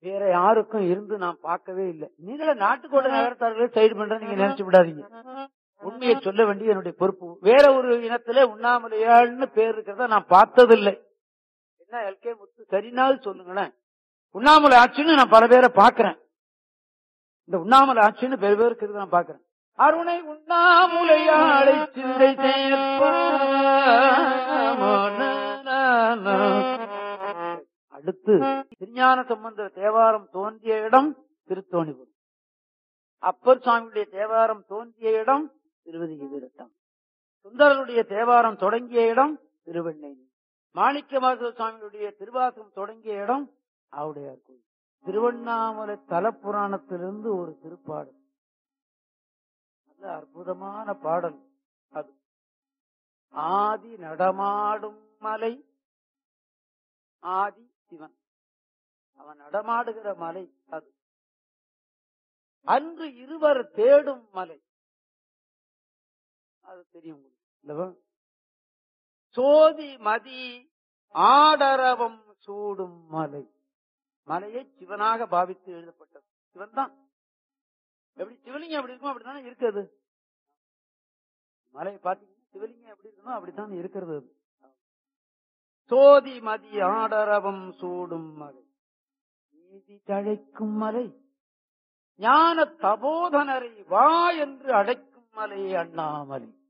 வேற யாருக்கும் இருந்து நான் பார்க்கவே இல்லை நீங்களே நாட்டுக்கோட்டை நகரத்தார்களே சைடு பண்ற நீங்க நினைச்சு விடாதீங்க உண்மையை சொல்ல வேண்டிய என்னுடைய பொறுப்பு வேற ஒரு இனத்துல உண்ணாமலையாள்னு பேர் இருக்கிறத நான் பார்த்ததில்லை என்ன எல்கே முத்து சரினால் சொல்லுங்களேன் உண்ணாமலை ஆட்சின்னு நான் பல பேரை பாக்குறேன் இந்த உண்ணாமலை ஆட்சின்னு பெரு பேருக்கு இருக்கு நான் பாக்குறேன் அருணை உண்ணாமுலையாளை சிந்தை சேர்ப்பான். அடுத்து திருஞான சம்பந்த தேவாரம் தோன்றிய இடம் திருத்தோணிபுரம் அப்பர் சுவாமியுடைய தேவாரம் தோன்றிய இடம் திருவதிகை வீரட்டம் சுந்தரருடைய தேவாரம் தொடங்கிய இடம் திருவெண்ணை மாணிக்கவாசக சுவாமியுடைய திருவாசகம் தொடங்கிய இடம் ஆவுடையார் கோயில் திருவண்ணாமலை தலப்புராணத்திலிருந்து ஒரு திருப்பாடல் நல்ல அற்புதமான பாடல் அது ஆதி நடமாடும் மலை ஆதி சிவன் அவன் நடமாடுகிற மலை அது அன்று இருவர் தேடும் மலை அது தெரியும் உங்களுக்கு இல்லவா? சோதி மதி ஆடரவம் சூடும் மலை மலையை சிவனாக பாவித்து எழுதப்பட்டது சிவன் தான் எப்படி சிவலிங்கம் எப்படி இருக்கும் அப்படித்தானே இருக்குது மலையை பாத்தீங்கன்னா சிவலிங்கம் எப்படி இருக்கணும் அப்படித்தான் இருக்கிறது அது. சோதி மதி ஆடரவம் சூடும் மலை நீதி தழைக்கும் மலை ஞான தபோதனரை வா என்று அழைக்கும் மலை அண்ணாமலை